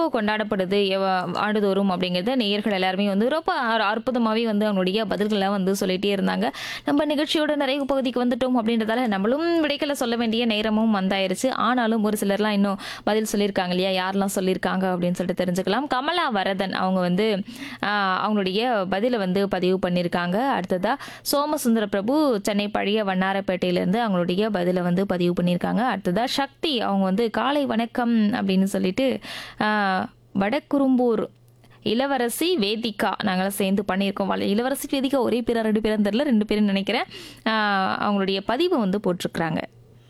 எப்போ கொண்டாடப்படுது எவ- ஆண்டுதோறும் அப்படிங்கிறத நேயர்கள் எல்லாருமே வந்து ரொம்ப அ- அற்புதமாவே வந்து அவங்களுடைய பதில்களை வந்து சொல்லிட்டே இருந்தாங்க நம்ம நிகழ்ச்சியோட நிறைவு பகுதிக்கு வந்துட்டோம் அப்படின்றதால நம்மளும் விடைகளை சொல்ல வேண்டிய நேரமும் வந்தாயிருச்சு ஆனாலும் ஒரு சிலர்லாம் இன்னும் பதில் சொல்லியிருக்காங்க இல்லையா யாரெல்லாம் சொல்லியிருக்காங்க அப்படின்னு சொல்லிட்டு தெரிஞ்சுக்கலாம் கமலா வரதன் அவங்க வந்து ஆஹ், அவங்களுடைய பதிலை வந்து பதிவு பண்ணியிருக்காங்க அடுத்ததா சோமசுந்தர பிரபு சென்னை பழைய வண்ணாரப்பேட்டையிலேருந்து அவங்களுடைய பதிலை வந்து பதிவு பண்ணியிருக்காங்க அடுத்ததா சக்தி அவங்க வந்து காலை வணக்கம் அப்படின்னு சொல்லிட்டு ஆஹ், வடக்குறும்பூர் இளவரசி வேதிகா நாங்களாம் சேர்ந்து பண்ணியிருக்கோம் வள- இளவரசி வேதிகா ஒரே பேரா ரெண்டு பேரும் தெரில ரெண்டு பேரும் நினைக்கிறேன் ஆஹ், அவங்களுடைய பதிவை வந்து போட்டிருக்கிறாங்க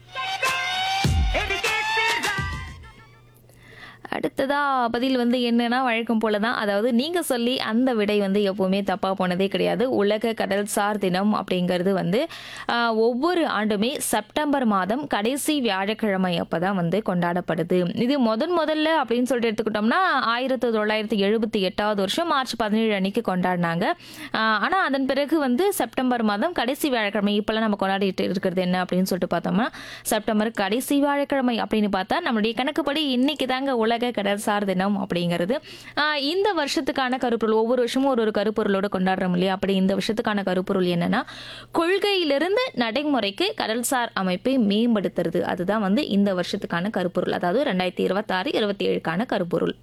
அடுத்ததா பதில் வந்து என்னன்னா வழக்கம் போல தான் அதாவது நீங்க சொல்லி அந்த விடை வந்து எப்பவுமே தப்பா போனதே கிடையாது உலக கடல்சார் தினம் அப்படிங்கிறது வந்து ஆஹ், ஒவ்வொரு ஆண்டுமே செப்டம்பர் மாதம் கடைசி வியாழக்கிழமை அப்பதான் வந்து கொண்டாடப்படுது இது முதன் முதல்ல அப்படின்னு சொல்லிட்டு எடுத்துக்கிட்டோம்னா ஆயிரத்தி தொள்ளாயிரத்தி எழுபத்தி எட்டாவது வருஷம் மார்ச் பதினேழு அன்னைக்கு கொண்டாடினாங்க ஆஹ், ஆனா அதன் பிறகு வந்து செப்டம்பர் மாதம் கடைசி வியாழக்கிழமை இப்பெல்லாம் நம்ம கொண்டாடிட்டு இருக்கிறது என்ன அப்படின்னு சொல்லிட்டு பார்த்தோம்னா செப்டம்பர் கடைசி வியாழக்கிழமை அப்படின்னு பார்த்தா நம்மளுடைய கணக்குப்படி இன்னைக்கு தாங்க உலக கடல்சார் தினம் அப்படிங்கிறது ஆஹ் இந்த வருஷத்துக்கான கருப்பொருள் ஒவ்வொரு வருஷமும் ஒரு ஒரு கருப்பொருளோட கொண்டாடுறோம் இல்லையா அப்படி இந்த வருஷத்துக்கான கருப்பொருள் என்னன்னா கொள்கையிலிருந்து நடைமுறைக்கு கடல்சார் அமைப்பை மேம்படுத்துறது அதுதான் வந்து இந்த வருஷத்துக்கான கருப்பொருள் அதாவது ரெண்டாயிரத்தி இருபத்தாறு இருபத்தி ஏழுக்கான கருப்பொருள்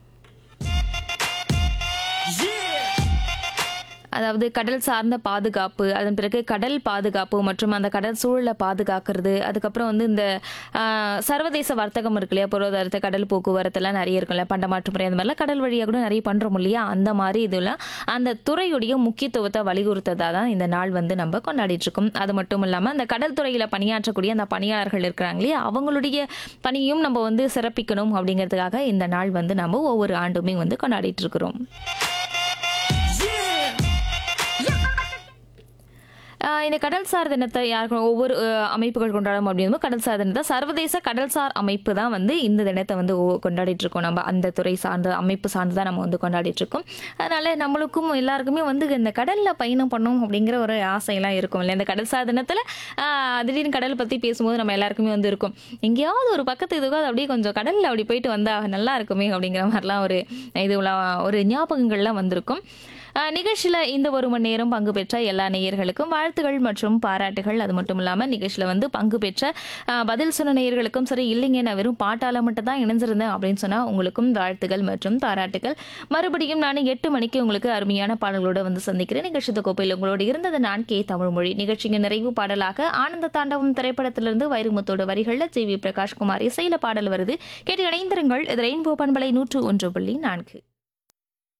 அதாவது கடல் சார்ந்த பாதுகாப்பு அதன் பிறகு கடல் பாதுகாப்பு மற்றும் அந்த கடல் சூழலை பாதுகாக்கிறது அதுக்கப்புறம் வந்து இந்த ஆஹ், சர்வதேச வர்த்தகம் இருக்கு இல்லையா பொருளாதாரத்தை கடல் போக்குவரத்துலாம் நிறைய இருக்குல்ல பண்டமாற்று முறை அந்த மாதிரிலாம் கடல் வழியாக கூட நிறைய பண்ணுறோம் இல்லையா அந்த மாதிரி இதெல்லாம் அந்த துறையுடைய முக்கியத்துவத்தை வலியுறுத்ததா தான் இந்த நாள் வந்து நம்ம கொண்டாடிட்டு இருக்கோம் அது மட்டும் இல்லாமல் அந்த கடல் துறையில் பணியாற்றக்கூடிய அந்த பணியாளர்கள் இருக்கிறாங்க இல்லையா அவங்களுடைய பணியும் நம்ம வந்து சிறப்பிக்கணும் அப்படிங்கிறதுக்காக இந்த நாள் வந்து நம்ம ஒவ்வொரு ஆண்டுமே வந்து கொண்டாடிட்டு இருக்கிறோம் ஆஹ் இந்த கடல்சார் தினத்தை யாருக்கு ஒவ்வொரு அஹ், அமைப்புகள் கொண்டாடும் அப்படிங்கும்போது கடல்சார் தினத்தை சர்வதேச கடல்சார் அமைப்பு தான் வந்து இந்த தினத்தை வந்து ஓ- கொண்டாடிட்டு இருக்கோம் நம்ம அந்த துறை சார்ந்த அமைப்பு சார்ந்து தான் நம்ம வந்து கொண்டாடிட்டு இருக்கோம் அதனால நம்மளுக்கும் எல்லாருக்குமே வந்து இந்த கடல்ல பயணம் பண்ணணும் அப்படிங்கிற ஒரு ஆசையெல்லாம் இருக்கும் இல்லை இந்த கடல்சார் தினத்துல ஆஹ், திடீர்னு கடல் பத்தி பேசும்போது நம்ம எல்லாருக்குமே வந்து இருக்கும் எங்கேயாவது ஒரு பக்கத்து இதுக்கோ அப்படியே கொஞ்சம் கடல்ல அப்படி போயிட்டு வந்தா நல்லா இருக்குமே அப்படிங்கிற மாதிரிலாம் ஒரு இதுலாம் ஒரு ஞாபகங்கள்லாம் வந்திருக்கும் ஆஹ் நிகழ்ச்சியில இந்த ஒரு மணி நேரம் பங்கு பெற்ற எல்லா நேயர்களுக்கும் வாழ்த்துகள் மற்றும் பாராட்டுகள் அது மட்டும் இல்லாம நிகழ்ச்சியில வந்து பங்கு பெற்ற ஆஹ் பதில் சொன்ன நேயர்களுக்கும் சரி இல்லைங்க நான் வெறும் பாட்டால மட்டும் தான் இணைஞ்சிருந்தேன் அப்படின்னு சொன்னா உங்களுக்கும் வாழ்த்துகள் மற்றும் பாராட்டுகள் மறுபடியும் நான் எட்டு மணிக்கு உங்களுக்கு அருமையான பாடல்களோட வந்து சந்திக்கிறேன் நிகழ்ச்சி கோப்பையில் உங்களோடு இருந்தது நான் கே தமிழ்மொழி நிகழ்ச்சியின் நிறைவு பாடலாக ஆனந்த தாண்டவம் திரைப்படத்திலிருந்து வைரமுத்தோட வரிகள்ல ஜி வி பிரகாஷ்குமார் இசையில பாடல் வருது கேட்டு இணைந்திருங்கள் இது ரெயின்போ பண்பலை நூற்று ஒன்று புள்ளி நான்கு